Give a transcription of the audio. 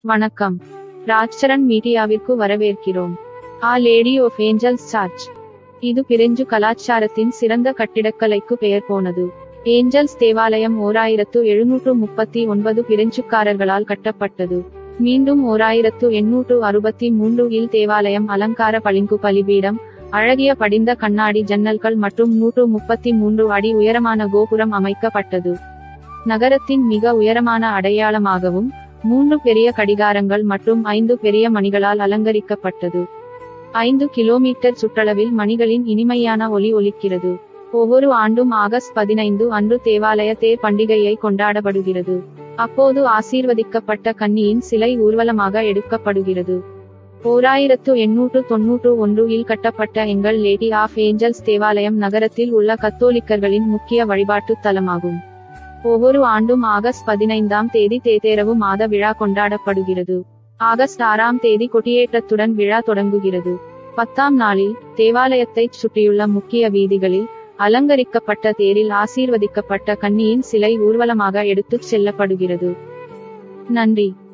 வணக்கம் ராஜ்சரண் மீடியாவிற்கு வரவேற்கிறோம் ஆ லேடி ஆஃப் ஏஞ்சல்ஸ் சர்ச் இது பிரெஞ்சு கலாச்சாரத்தின் சிறந்த கட்டிடக்கலைக்கு பெயர் போனது ஏஞ்சல்ஸ் தேவாலயம் ஓராயிரத்து எழுநூற்று முப்பத்தி ஒன்பது பிரெஞ்சுக்காரர்களால் கட்டப்பட்டது மீண்டும் ஓராயிரத்து எண்ணூற்று அறுபத்தி மூன்று இல் தேவாலயம் அலங்கார பளிங்கு பலிபீடம் அழகிய படிந்த கண்ணாடி ஜன்னல்கள் மற்றும் நூற்று முப்பத்தி மூன்று அடி உயரமான கோபுரம் அமைக்கப்பட்டது நகரத்தின் மிக உயரமான அடையாளமாகவும் மூன்று பெரிய கடிகாரங்கள் மற்றும் ஐந்து பெரிய மணிகளால் அலங்கரிக்கப்பட்டது ஐந்து கிலோமீட்டர் சுற்றளவில் மணிகளின் இனிமையான ஒலி ஒலிக்கிறது ஒவ்வொரு ஆண்டும் ஆகஸ்ட் பதினைந்து அன்று தேவாலய தேர் பண்டிகையை கொண்டாடப்படுகிறது அப்போது ஆசீர்வதிக்கப்பட்ட கன்னியின் சிலை ஊர்வலமாக எடுக்கப்படுகிறது ஓராயிரத்து எண்ணூற்று தொன்னூற்று ஒன்று இல் கட்டப்பட்ட எங்கள் லேடி ஆஃப் ஏஞ்சல்ஸ் தேவாலயம் நகரத்தில் உள்ள கத்தோலிக்கர்களின் முக்கிய வழிபாட்டு தலமாகும் ஒவ்வொரு ஆண்டும் ஆகஸ்ட் பதினைந்தாம் தேதி தேதேரவு மாத விழா கொண்டாடப்படுகிறது ஆகஸ்ட் ஆறாம் தேதி கொடியேற்றத்துடன் விழா தொடங்குகிறது பத்தாம் நாளில் தேவாலயத்தைச் சுற்றியுள்ள முக்கிய வீதிகளில் அலங்கரிக்கப்பட்ட தேரில் ஆசீர்வதிக்கப்பட்ட கன்னியின் சிலை ஊர்வலமாக எடுத்துச் செல்லப்படுகிறது நன்றி